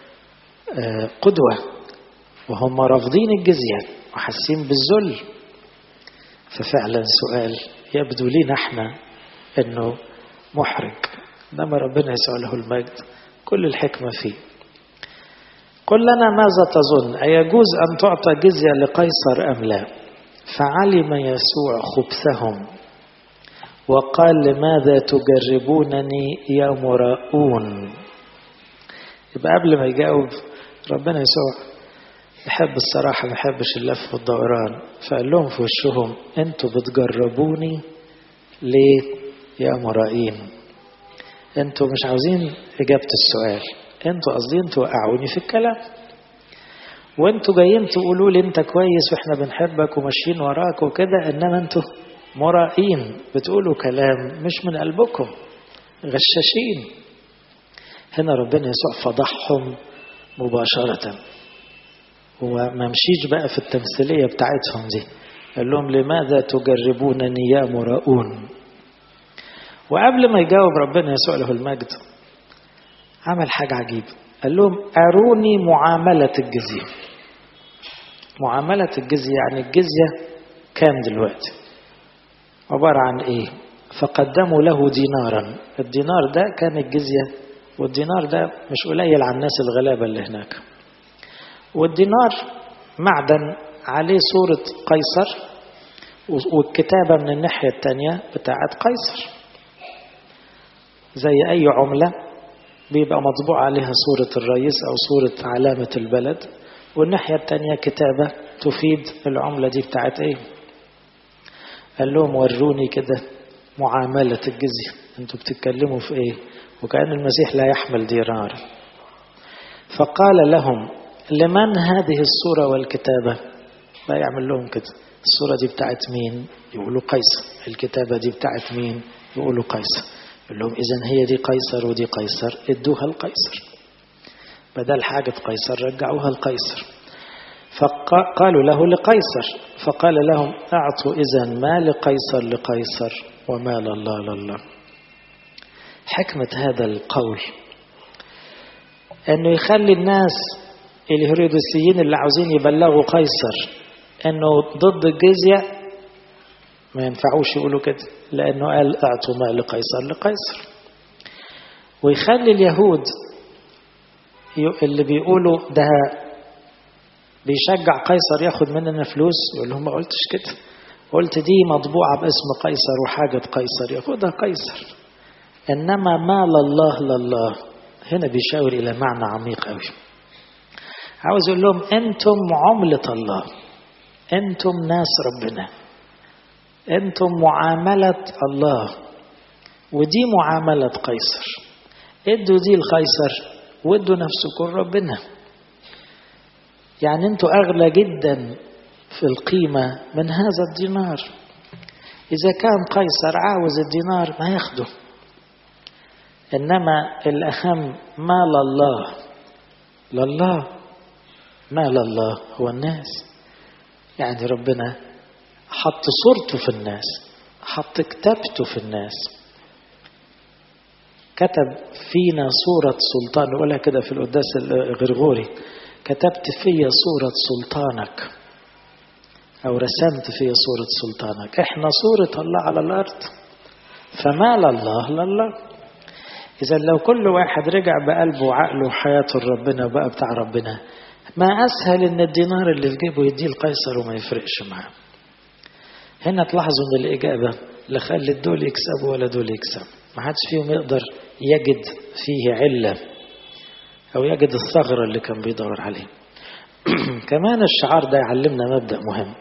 قدوة وهم رافضين الجزية وحاسين بالذل ففعلا سؤال يبدو لنا احنا انه محرج انما ربنا يسوع له المجد كل الحكمة فيه قل لنا ماذا تظن أيجوز أن تعطى جزية لقيصر أم لا فعلم يسوع خبثهم وقال لماذا تجربونني يا مراؤون يبقى قبل ما يجاوب ربنا يسوع يحب الصراحة ما يحبش اللف والدوران فقال لهم في وشهم انتوا بتجربوني ليه يا مرائين انتوا مش عاوزين إجابة السؤال انتوا قاصدين توقعوني في الكلام وانتوا جايين تقولوا لي انت كويس واحنا بنحبك وماشيين وراك وكده انما انتوا مرائين بتقولوا كلام مش من قلبكم غشاشين هنا ربنا يسوع فضحهم مباشرة وما مشيش بقى في التمثيلية بتاعتهم دي قال لهم لماذا تجربونني يا مراؤون وقبل ما يجاوب ربنا يسوع له المجد عمل حاجة عجيبة قال لهم أروني معاملة الجزية معاملة الجزية يعني الجزية كام دلوقتي عبارة عن إيه فقدموا له دينارا الدينار ده كان الجزية والدينار ده مش قليل على الناس الغلابة اللي هناك والدينار معدن عليه صورة قيصر والكتابة من الناحية التانية بتاعت قيصر زي أي عملة بيبقى مطبوع عليها صورة الرئيس أو صورة علامة البلد والناحية التانية كتابة تفيد العملة دي بتاعت ايه قال لهم وروني كده معاملة الجزية انتوا بتتكلموا في ايه وكأن المسيح لا يحمل دينار فقال لهم لمن هذه الصورة والكتابة لا يعمل لهم كده الصورة دي بتاعت مين يقولوا قيصر الكتابة دي بتاعت مين يقولوا قيصر يقول لهم إذا هي دي قيصر ودي قيصر ادوها القيصر بدل حاجة قيصر رجعوها القيصر فقالوا له لقيصر فقال لهم أعطوا إذا ما لقيصر لقيصر وما لله لله حكمة هذا القول أنه يخلي الناس الهيروديسيين اللي عاوزين يبلغوا قيصر أنه ضد الجزية ما ينفعوش يقولوا كده لأنه قال أعطوا ما لقيصر لقيصر ويخلي اليهود اللي بيقولوا ده بيشجع قيصر ياخد مننا فلوس يقول لهم ما قلتش كده قلت دي مطبوعة باسم قيصر وحاجة قيصر ياخدها قيصر إنما مال الله لله هنا بيشاور إلى معنى عميق قوي عاوز يقول لهم أنتم عملة الله أنتم ناس ربنا أنتم معاملة الله ودي معاملة قيصر ادوا دي القيصر وادوا نفسكم ربنا يعني انتوا اغلى جدا في القيمة من هذا الدينار اذا كان قيصر عاوز الدينار ما ياخده انما الاهم مال الله لله مال الله هو الناس يعني ربنا حط صورته في الناس حط كتابته في الناس كتب فينا صورة سلطان نقولها كده في القداس الغرغوري كتبت في صورة سلطانك أو رسمت في صورة سلطانك إحنا صورة الله على الأرض فمال الله لله إذا لو كل واحد رجع بقلبه وعقله وحياته لربنا وبقى بتاع ربنا ما أسهل إن الدينار اللي في جيبه يديه القيصر وما يفرقش معاه هنا تلاحظوا إن الإجابة لا خلت دول يكسبوا ولا دول يكسبوا ما حدش فيهم يقدر يجد فيه علة أو يجد الثغرة اللي كان بيدور عليه كمان الشعار ده يعلمنا مبدأ مهم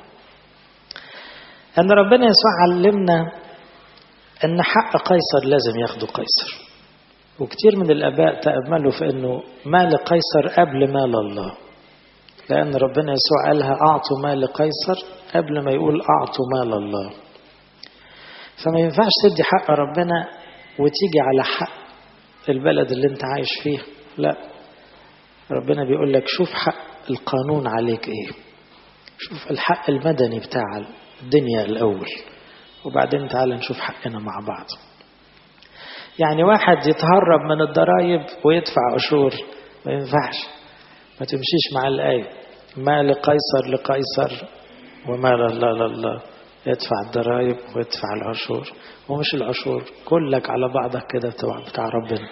أن ربنا يسوع علمنا أن حق قيصر لازم ياخده قيصر وكتير من الآباء تأملوا في أنه مال قيصر قبل مال الله لأن ربنا يسوع قالها أعطوا مال قيصر قبل ما يقول أعطوا مال الله فما ينفعش تدي حق ربنا وتيجي على حق البلد اللي انت عايش فيه لا ربنا بيقول لك شوف حق القانون عليك ايه شوف الحق المدني بتاع الدنيا الاول وبعدين تعال نشوف حقنا مع بعض يعني واحد يتهرب من الضرائب ويدفع عشور ما ينفعش ما تمشيش مع الآية ما لقيصر لقيصر وما لله لله يدفع الضرائب ويدفع العشور ومش العشور كلك على بعضك كده بتاع ربنا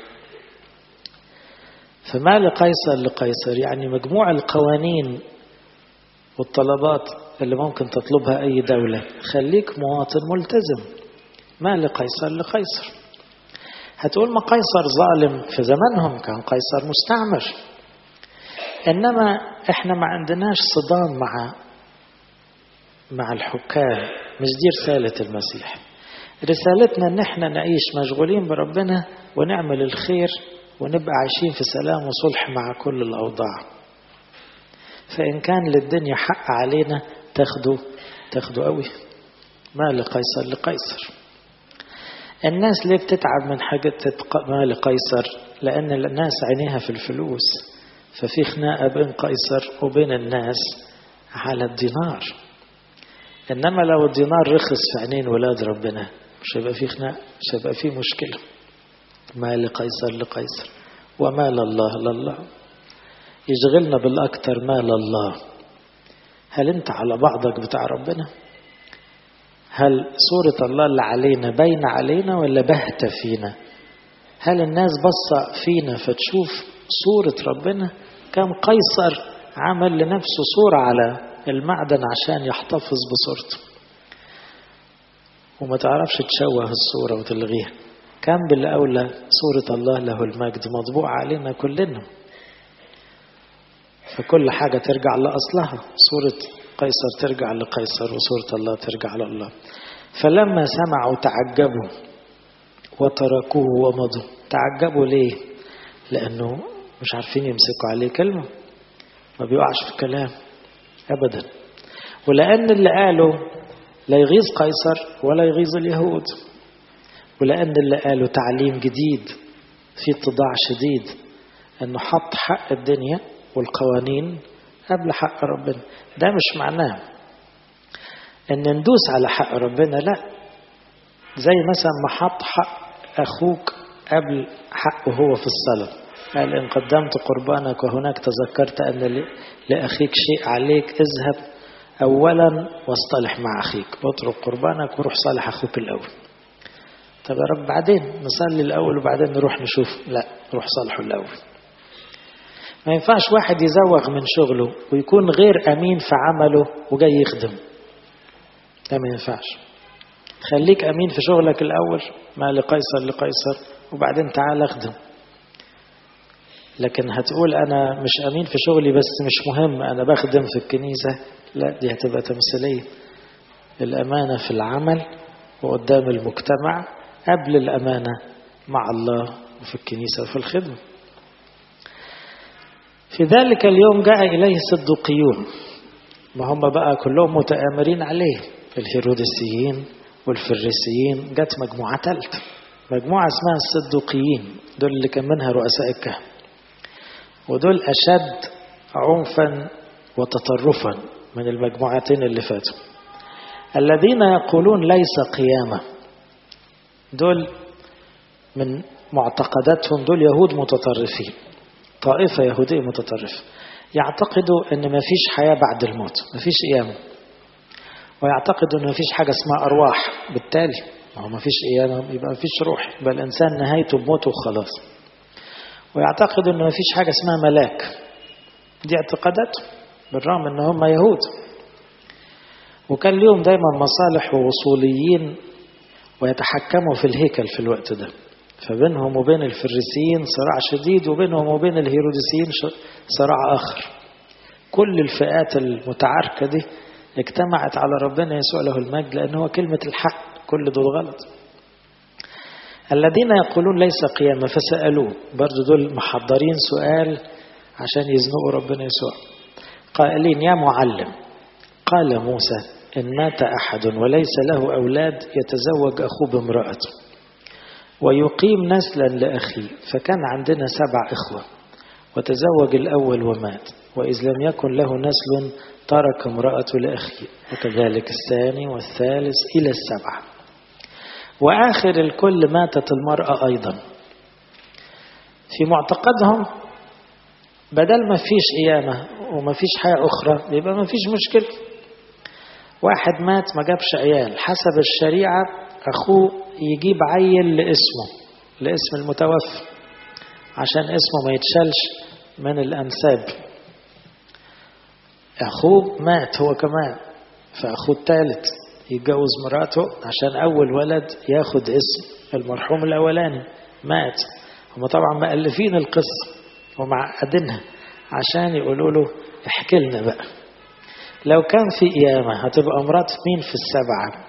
فما لقيصر لقيصر يعني مجموع القوانين والطلبات اللي ممكن تطلبها أي دولة خليك مواطن ملتزم ما لقيصر لقيصر هتقول ما قيصر ظالم في زمانهم كان قيصر مستعمر إنما إحنا ما عندناش صدام مع مع الحكام مش دي رسالة المسيح رسالتنا ان احنا نعيش مشغولين بربنا ونعمل الخير ونبقى عايشين في سلام وصلح مع كل الأوضاع فإن كان للدنيا حق علينا تاخده تاخده قوي ما لقيصر لقيصر الناس ليه بتتعب من حاجة ما لقيصر لأن الناس عينيها في الفلوس ففي خناقة بين قيصر وبين الناس على الدينار إنما لو الدينار رخص في عينين ولاد ربنا مش هيبقى فيه خناق مش هيبقى فيه مشكلة ما لقيصر لقيصر وما لله لله يشغلنا بالأكثر ما لله هل أنت على بعضك بتاع ربنا هل صورة الله اللي علينا باينة علينا ولا باهتة فينا هل الناس بصة فينا فتشوف صورة ربنا كم قيصر عمل لنفسه صورة على المعدن عشان يحتفظ بصورته وما تعرفش تشوه الصورة وتلغيها كم بالأولى صورة الله له المجد مطبوع علينا كلنا فكل حاجة ترجع لأصلها صورة قيصر ترجع لقيصر وصورة الله ترجع لله فلما سمعوا تعجبوا وتركوه ومضوا تعجبوا ليه لأنه مش عارفين يمسكوا عليه كلمة ما بيقعش في كلام أبدا ولأن اللي قاله لا يغيظ قيصر ولا يغيظ اليهود ولأن اللي قاله تعليم جديد في اتضاع شديد أنه حط حق الدنيا والقوانين قبل حق ربنا ده مش معناه ان ندوس على حق ربنا لا زي مثلا ما حط حق اخوك قبل حقه هو في الصلاة قال ان قدمت قربانك وهناك تذكرت ان لاخيك شيء عليك اذهب اولا واصطلح مع اخيك اترك قربانك وروح صالح اخوك الاول طب يا رب بعدين نصلي الاول وبعدين نروح نشوف لا روح صالحه الاول ما ينفعش واحد يزوغ من شغله ويكون غير أمين في عمله وجاي يخدم ده ما ينفعش خليك أمين في شغلك الأول ما لقيصر لقيصر وبعدين تعال اخدم لكن هتقول أنا مش أمين في شغلي بس مش مهم أنا بخدم في الكنيسة لا دي هتبقى تمثيلية الأمانة في العمل وقدام المجتمع قبل الأمانة مع الله وفي الكنيسة وفي الخدمة في ذلك اليوم جاء إليه الصدوقيون ما هم بقى كلهم متآمرين عليه الهيروديسيين والفريسيين جت مجموعة ثالثة مجموعة اسمها الصدوقيين دول اللي كان منها رؤساء الكهنة ودول أشد عنفا وتطرفا من المجموعتين اللي فاتوا الذين يقولون ليس قيامة دول من معتقداتهم دول يهود متطرفين طائفة يهودية متطرفة يعتقدوا أن ما فيش حياة بعد الموت ما فيش قيامة ويعتقدوا أن ما فيش حاجة اسمها أرواح بالتالي ما هو ما فيش قيامة يبقى ما فيش روح يبقى الإنسان نهايته بموته وخلاص ويعتقدوا أن ما فيش حاجة اسمها ملاك دي اعتقاداتهم بالرغم أن هم يهود وكان ليهم دايما مصالح ووصوليين ويتحكموا في الهيكل في الوقت ده فبينهم وبين الفريسيين صراع شديد وبينهم وبين الهيروديسيين صراع آخر كل الفئات المتعاركة دي اجتمعت على ربنا يسوع له المجد لأن هو كلمة الحق كل دول غلط الذين يقولون ليس قيامة فسألوه برضو دول محضرين سؤال عشان يزنقوا ربنا يسوع قائلين يا معلم قال موسى إن مات أحد وليس له أولاد يتزوج أخوه بامرأته ويقيم نسلا لأخيه فكان عندنا سبع إخوة وتزوج الأول ومات وإذ لم يكن له نسل ترك امرأته لأخيه وكذلك الثاني والثالث إلى السبعة وآخر الكل ماتت المرأة أيضا في معتقدهم بدل ما فيش قيامة وما فيش حياة أخرى يبقى ما فيش مشكلة واحد مات ما جابش عيال حسب الشريعة أخوه يجيب عيل لاسمه لاسم المتوفى عشان اسمه ما يتشالش من الأنساب أخوه مات هو كمان فأخوه الثالث يتجوز مراته عشان أول ولد ياخد اسم المرحوم الأولاني مات هم طبعا مألفين القصة ومعقدينها عشان يقولوا له احكي لنا بقى لو كان في قيامة هتبقى مرات مين في السبعة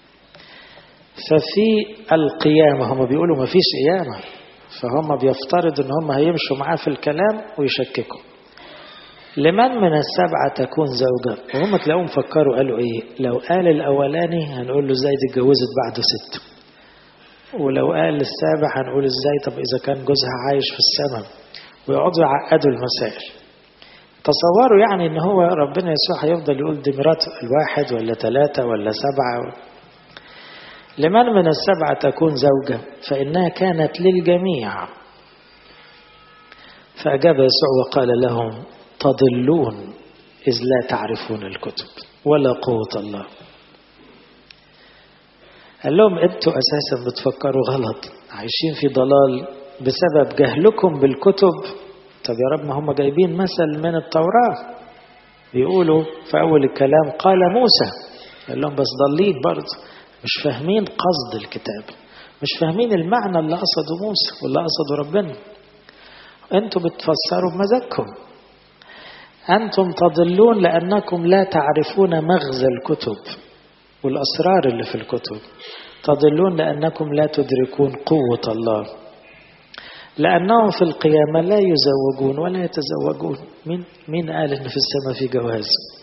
ففي القيامة هم بيقولوا ما فيش قيامة فهم بيفترضوا ان هم هيمشوا معاه في الكلام ويشككوا لمن من السبعة تكون زوجة وهم تلاقوهم فكروا قالوا ايه لو قال الاولاني هنقول له ازاي دي اتجوزت بعده ست ولو قال السابع هنقول ازاي طب اذا كان جوزها عايش في السماء ويقعدوا يعقدوا المسائل تصوروا يعني ان هو ربنا يسوع هيفضل يقول دي مرات الواحد ولا ثلاثة ولا سبعة لمن من السبعة تكون زوجة فإنها كانت للجميع فأجاب يسوع وقال لهم تضلون إذ لا تعرفون الكتب ولا قوة الله قال لهم انتوا اساسا بتفكروا غلط عايشين في ضلال بسبب جهلكم بالكتب طب يا رب ما هم جايبين مثل من التوراة بيقولوا في أول الكلام قال موسى قال لهم بس ضالين برضه مش فاهمين قصد الكتاب مش فاهمين المعنى اللي قصده موسى واللي قصده ربنا انتوا بتفسروا بمزاجكم أنتم تضلون لأنكم لا تعرفون مغزى الكتب والأسرار اللي في الكتب تضلون لأنكم لا تدركون قوة الله لأنهم في القيامة لا يزوجون ولا يتزوجون مين, مين قال إن في السماء في جواز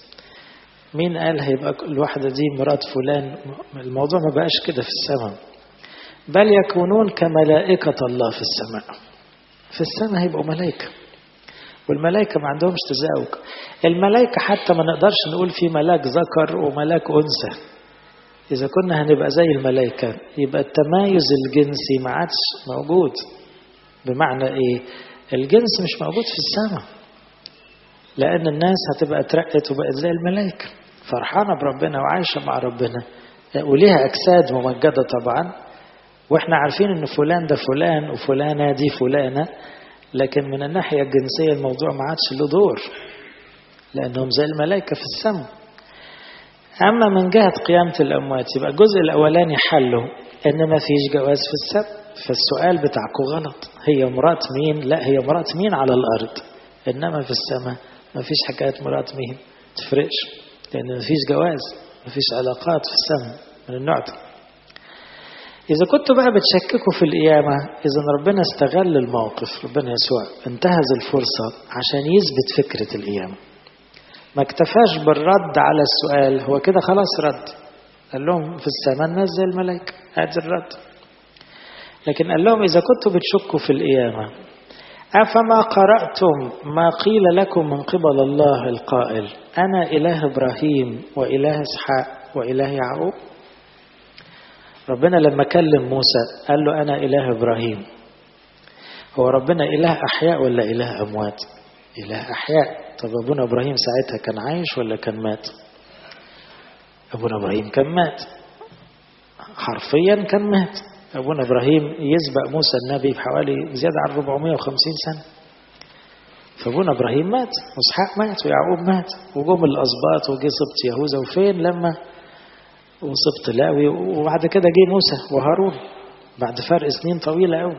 مين قال هيبقى الواحدة دي مرات فلان الموضوع ما بقاش كده في السماء بل يكونون كملائكة الله في السماء في السماء هيبقوا ملائكة والملائكة ما عندهمش تزاوج الملائكة حتى ما نقدرش نقول في ملاك ذكر وملاك أنثى إذا كنا هنبقى زي الملائكة يبقى التمايز الجنسي ما عادش موجود بمعنى إيه الجنس مش موجود في السماء لأن الناس هتبقى اترقت وبقت زي الملائكة فرحانة بربنا وعايشة مع ربنا وليها أجساد ممجدة طبعا وإحنا عارفين إن فلان ده فلان وفلانة دي فلانة لكن من الناحية الجنسية الموضوع ما عادش له دور لأنهم زي الملائكة في السماء أما من جهة قيامة الأموات يبقى الجزء الأولاني حله إن ما فيش جواز في السماء فالسؤال بتاعكم غلط هي مرات مين لا هي مرات مين على الأرض إنما في السماء ما فيش حكاية مرات مين تفرقش لأن ما فيش جواز ما فيش علاقات في السماء من النوع ده إذا كنتوا بقى بتشككوا في القيامة إذا ربنا استغل الموقف ربنا يسوع انتهز الفرصة عشان يثبت فكرة القيامة ما اكتفاش بالرد على السؤال هو كده خلاص رد قال لهم في السماء الناس زي الملائكة ادي الرد لكن قال لهم إذا كنتوا بتشكوا في القيامة أفما قرأتم ما قيل لكم من قبل الله القائل أنا إله إبراهيم وإله إسحاق وإله يعقوب ربنا لما كلم موسى قال له أنا إله إبراهيم هو ربنا إله أحياء ولا إله أموات إله أحياء طب أبونا إبراهيم ساعتها كان عايش ولا كان مات أبونا إبراهيم كان مات حرفيا كان مات أبونا إبراهيم يسبق موسى النبي بحوالي زيادة عن 450 سنة فأبونا إبراهيم مات وإسحاق مات ويعقوب مات وجم الأسباط وجه سبط يهوذا وفين لما وسبط لاوي وبعد كده جه موسى وهارون بعد فرق سنين طويلة قوي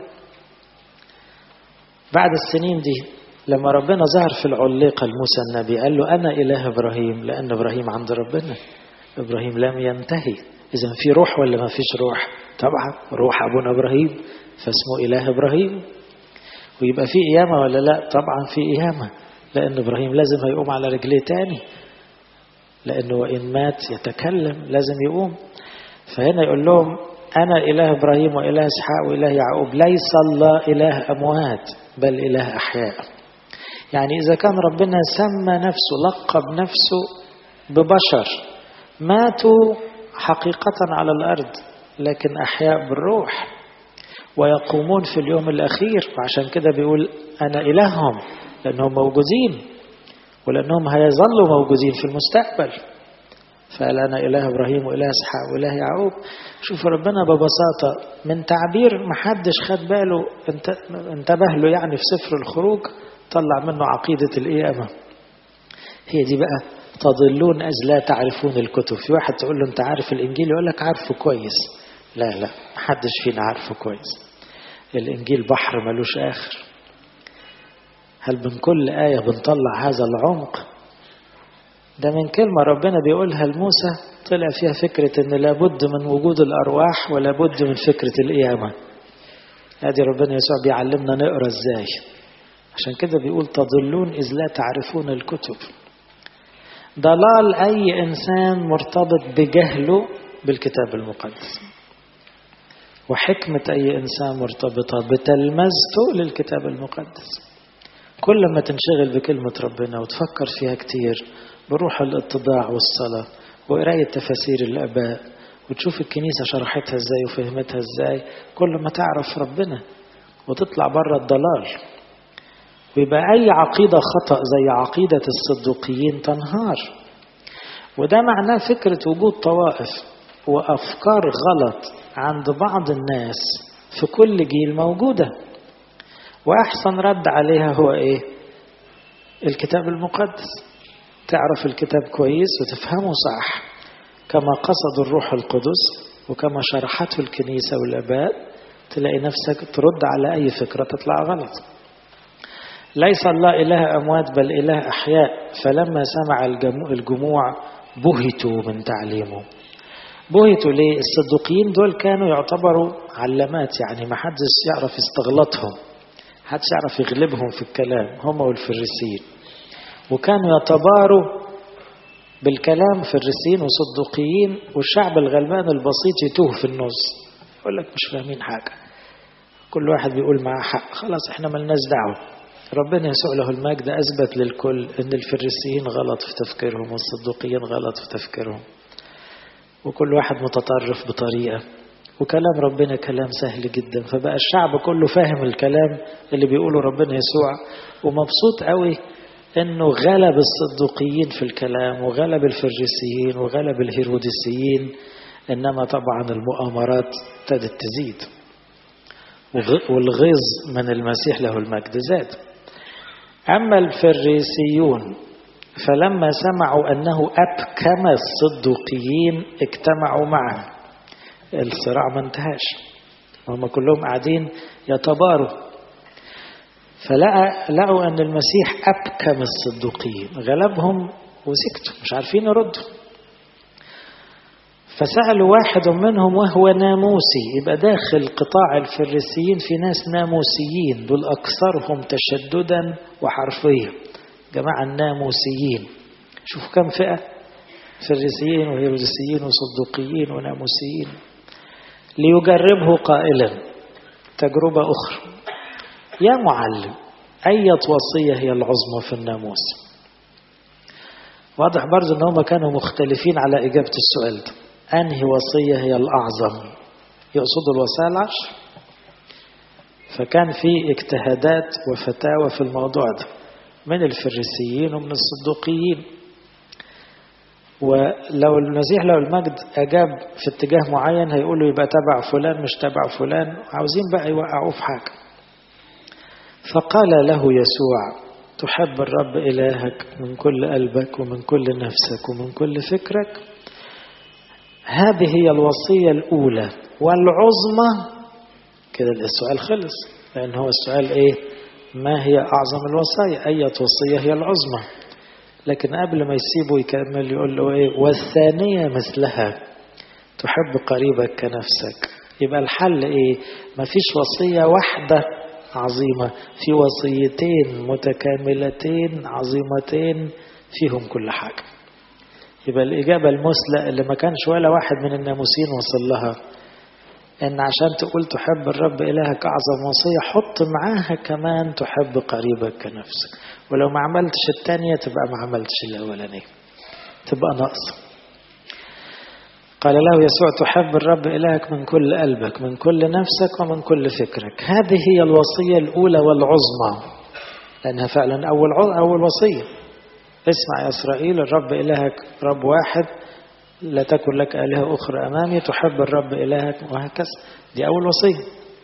بعد السنين دي لما ربنا ظهر في العليقة لموسى النبي قال له أنا إله إبراهيم لأن إبراهيم عند ربنا إبراهيم لم ينتهي إذا في روح ولا ما فيش روح طبعا روح أبونا إبراهيم فاسمه إله إبراهيم ويبقى في قيامة ولا لا طبعا في قيامة لأن إبراهيم لازم هيقوم على رجليه تاني لأنه وإن مات يتكلم لازم يقوم فهنا يقول لهم أنا إله إبراهيم وإله إسحاق وإله يعقوب ليس الله إله أموات بل إله أحياء يعني إذا كان ربنا سمى نفسه لقب نفسه ببشر ماتوا حقيقة على الأرض لكن أحياء بالروح ويقومون في اليوم الأخير وعشان كده بيقول أنا إلههم لأنهم موجودين ولأنهم هيظلوا موجودين في المستقبل فقال أنا إله إبراهيم وإله إسحاق وإله يعقوب شوف ربنا ببساطة من تعبير محدش خد باله انتبه له يعني في سفر الخروج طلع منه عقيدة القيامة هي دي بقى تضلون أز لا تعرفون الكتب في واحد تقول له أنت عارف الإنجيل يقول لك عارفه كويس لا لا محدش فينا عارفه كويس الإنجيل بحر ملوش آخر هل من كل آية بنطلع هذا العمق ده من كلمة ربنا بيقولها لموسى طلع فيها فكرة أن لابد من وجود الأرواح ولابد من فكرة القيامة هذه ربنا يسوع بيعلمنا نقرأ إزاي عشان كده بيقول تضلون إذ لا تعرفون الكتب ضلال أي إنسان مرتبط بجهله بالكتاب المقدس وحكمة أي إنسان مرتبطة بتلمذته للكتاب المقدس كل ما تنشغل بكلمة ربنا وتفكر فيها كتير بروح الاتضاع والصلاة وقراية تفاسير الآباء وتشوف الكنيسة شرحتها ازاي وفهمتها ازاي كل ما تعرف ربنا وتطلع بره الضلال ويبقى أي عقيدة خطأ زي عقيدة الصدوقيين تنهار وده معناه فكرة وجود طوائف وأفكار غلط عند بعض الناس في كل جيل موجودة وأحسن رد عليها هو إيه الكتاب المقدس تعرف الكتاب كويس وتفهمه صح كما قصد الروح القدس وكما شرحته الكنيسة والآباء تلاقي نفسك ترد على أي فكرة تطلع غلط ليس الله إله أموات بل إله أحياء فلما سمع الجموع بهتوا من تعليمه بهتوا ليه الصدوقيين دول كانوا يعتبروا علامات يعني ما حدش يعرف يستغلطهم حدش يعرف يغلبهم في الكلام هم والفريسيين وكانوا يتباروا بالكلام فريسيين وصدوقيين والشعب الغلبان البسيط يتوه في النص يقول لك مش فاهمين حاجة كل واحد بيقول معاه حق خلاص احنا ملناش دعوة ربنا يسوع له المجد أثبت للكل أن الفريسيين غلط في تفكيرهم والصدوقيين غلط في تفكيرهم وكل واحد متطرف بطريقة وكلام ربنا كلام سهل جدا فبقى الشعب كله فاهم الكلام اللي بيقوله ربنا يسوع ومبسوط قوي انه غلب الصدوقيين في الكلام وغلب الفريسيين وغلب الهيروديسيين انما طبعا المؤامرات ابتدت تزيد والغيظ من المسيح له المجد زاد اما الفريسيون فلما سمعوا انه ابكم الصدوقيين اجتمعوا معه الصراع ما انتهاش هم كلهم قاعدين يتباروا فلقى لقوا ان المسيح ابكم الصدوقيين غلبهم وسكتوا مش عارفين يردوا فسألوا واحد منهم وهو ناموسي يبقى داخل قطاع الفريسيين في ناس ناموسيين دول أكثرهم تشددا وحرفيا جماعة الناموسيين شوفوا كم فئة فريسيين وهيروديسيين وصدوقيين وناموسيين ليجربه قائلا تجربة أخرى يا معلم أية وصية هي العظمى في الناموس واضح برضه ان هم كانوا مختلفين على إجابة السؤال ده أنهي وصية هي الأعظم يقصدوا الوصايا العشر فكان في اجتهادات وفتاوى في الموضوع ده من الفريسيين ومن الصدوقيين ولو المسيح لو المجد أجاب في اتجاه معين هيقولوا يبقى تبع فلان مش تبع فلان عاوزين بقى يوقعوه في حاجة فقال له يسوع تحب الرب إلهك من كل قلبك ومن كل نفسك ومن كل فكرك هذه هي الوصية الأولى والعظمى كده السؤال خلص لأن هو السؤال إيه ما هي أعظم الوصايا أية وصية هي العظمى لكن قبل ما يسيبه يكمل يقول له إيه والثانية مثلها تحب قريبك كنفسك يبقى الحل إيه ما فيش وصية واحدة عظيمة في وصيتين متكاملتين عظيمتين فيهم كل حاجة يبقى الإجابة المثلى اللي ما كانش ولا واحد من الناموسين وصل لها إن عشان تقول تحب الرب إلهك أعظم وصية حط معاها كمان تحب قريبك كنفسك ولو ما عملتش التانية تبقى ما عملتش الأولانية تبقى ناقصة قال له يسوع تحب الرب إلهك من كل قلبك من كل نفسك ومن كل فكرك هذه هي الوصية الأولى والعظمى لأنها فعلا أول أول وصية اسمع يا إسرائيل الرب إلهك رب واحد لا تكن لك آلهة أخرى أمامي تحب الرب إلهك وهكذا دي أول وصية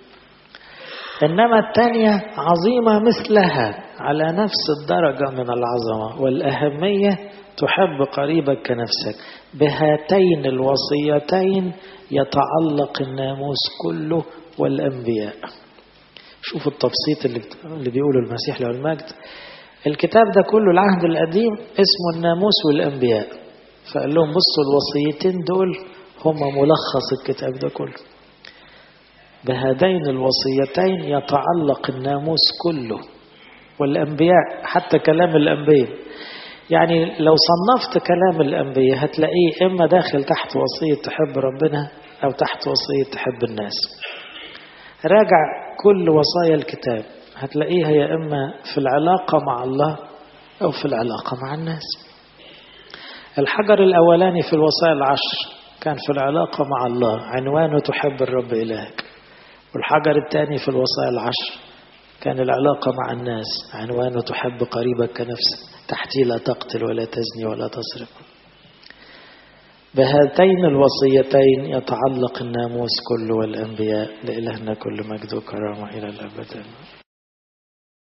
إنما الثانية عظيمة مثلها على نفس الدرجة من العظمة والأهمية تحب قريبك كنفسك بهاتين الوصيتين يتعلق الناموس كله والأنبياء شوفوا التبسيط اللي, اللي بيقوله المسيح له المجد الكتاب ده كله العهد القديم اسمه الناموس والأنبياء فقال لهم بصوا الوصيتين دول هم ملخص الكتاب ده كله بهذين الوصيتين يتعلق الناموس كله والأنبياء حتى كلام الأنبياء يعني لو صنفت كلام الأنبياء هتلاقيه إما داخل تحت وصية تحب ربنا أو تحت وصية تحب الناس راجع كل وصايا الكتاب هتلاقيها يا إما في العلاقة مع الله أو في العلاقة مع الناس الحجر الأولاني في الوصايا العشر كان في العلاقة مع الله عنوانه تحب الرب إلهك والحجر الثاني في الوصايا العشر كان العلاقة مع الناس عنوانه تحب قريبك كنفسك تحتي لا تقتل ولا تزني ولا تسرق بهاتين الوصيتين يتعلق الناموس كله والأنبياء لإلهنا كل مجد وكرامة إلى الأبد